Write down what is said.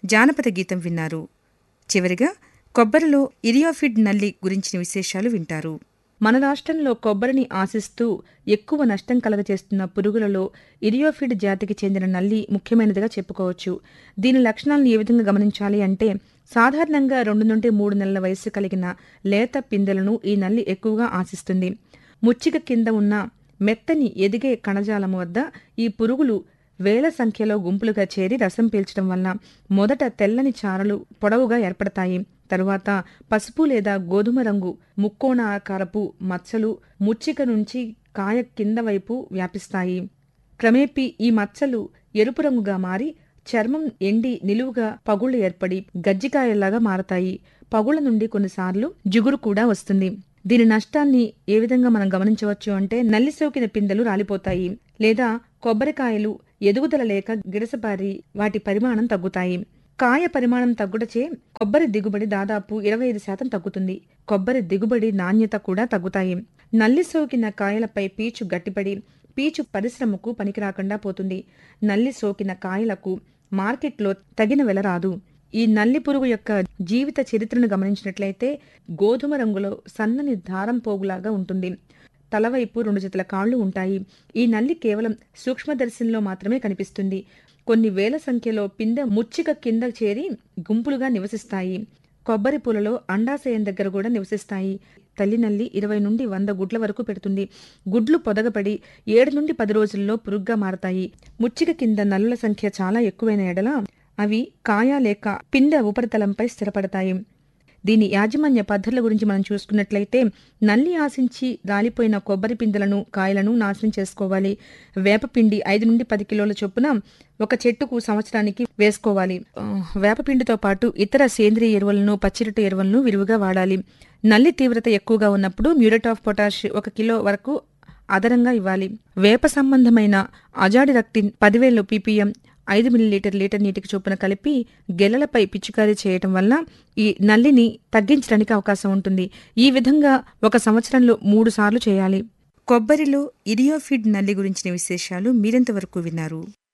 జానపద గీతం విన్నారు చివరిగా కొబ్బరిలో ఇరియోఫిడ్ నల్లి గురించిన విశేషాలు వింటారు మన రాష్ట్రంలో కొబ్బరిని ఆశిస్తూ ఎక్కువ నష్టం కలగజేస్తున్న పురుగులలో ఇరియోఫిడ్ జాతికి చెందిన నల్లి ముఖ్యమైనదిగా చెప్పుకోవచ్చు దీని లక్షణాలను ఏ విధంగా గమనించాలి అంటే సాధారణంగా రెండు నుండి మూడు నెలల వయసు కలిగిన లేత పిందెలను ఈ నల్లి ఎక్కువగా ఆశిస్తుంది ముచ్చిక కింద ఉన్న మెత్తని ఎదిగే కణజాలము వద్ద ఈ పురుగులు వేల సంఖ్యలో గుంపులుగా చేరి రసం పీల్చడం వల్ల మొదట తెల్లని చారలు పొడవుగా ఏర్పడతాయి తరువాత పసుపు లేదా గోధుమ రంగు ముక్కోణాకారపు మచ్చలు ముచ్చిక నుంచి కాయ కింద వైపు వ్యాపిస్తాయి క్రమేపీ ఈ మచ్చలు ఎరుపు రంగుగా మారి చర్మం ఎండి నిలువుగా పగుళ్లు ఏర్పడి గజ్జికాయల్లాగా మారతాయి పగుళ్ల నుండి కొన్నిసార్లు జిగురు కూడా వస్తుంది దీని నష్టాన్ని ఏ విధంగా మనం గమనించవచ్చు అంటే నల్లి సోకిన పిందెలు రాలిపోతాయి లేదా కొబ్బరికాయలు ఎదుగుదల లేక గిడసపారి వాటి పరిమాణం తగ్గుతాయి కాయ పరిమాణం తగ్గుటచే కొబ్బరి దిగుబడి దాదాపు ఇరవై ఐదు శాతం తగ్గుతుంది కొబ్బరి దిగుబడి నాణ్యత కూడా తగ్గుతాయి నల్లి సోకిన కాయలపై పీచు గట్టిపడి పీచు పరిశ్రమకు పనికిరాకుండా పోతుంది నల్లి సోకిన కాయలకు మార్కెట్లో తగిన వెల రాదు ఈ నల్లి పురుగు యొక్క జీవిత చరిత్రను గమనించినట్లయితే గోధుమ రంగులో సన్నని దారం పోగులాగా ఉంటుంది తలవైపు రెండు జతల కాళ్లు ఉంటాయి ఈ నల్లి కేవలం సూక్ష్మదర్శనంలో మాత్రమే కనిపిస్తుంది కొన్ని వేల సంఖ్యలో పిందె ముచ్చిక కింద చేరి గుంపులుగా నివసిస్తాయి కొబ్బరి పూలలో అండాశయం దగ్గర కూడా నివసిస్తాయి తల్లి నల్లి ఇరవై నుండి వంద గుడ్ల వరకు పెడుతుంది గుడ్లు పొదగపడి ఏడు నుండి పది రోజుల్లో పురుగ్గా మారతాయి ముచ్చిక కింద నల్లుల సంఖ్య చాలా ఎక్కువైన ఎడల అవి కాయ లేక పిందె ఉపరితలంపై స్థిరపడతాయి దీని యాజమాన్య పద్ధతుల గురించి మనం చూసుకున్నట్లయితే నల్లి ఆశించి రాలిపోయిన కొబ్బరి పిందెలను కాయలను నాశనం చేసుకోవాలి వేపపిండి ఐదు నుండి పది కిలోల చొప్పున ఒక చెట్టుకు సంవత్సరానికి వేసుకోవాలి ఆ, వేపపిండితో పాటు ఇతర సేంద్రియ ఎరువులను పచ్చిరొట్టు ఎరువులను విరివిగా వాడాలి నల్లి తీవ్రత ఎక్కువగా ఉన్నప్పుడు మ్యూరేట్ ఆఫ్ పొటాష్ ఒక కిలో వరకు అదనంగా ఇవ్వాలి వేప సంబంధమైన అజాడిరక్టిన్ పదివేలు పీపీఎం ఐదు మిల్లీలీటర్ లీటర్ నీటికి చొప్పున కలిపి గెలలపై పిచికారీ చేయటం వల్ల ఈ నల్లిని తగ్గించడానికి అవకాశం ఉంటుంది ఈ విధంగా ఒక సంవత్సరంలో మూడు సార్లు చేయాలి కొబ్బరిలో ఇరియోఫిడ్ నల్లి గురించిన విశేషాలు మీరెంతవరకు విన్నారు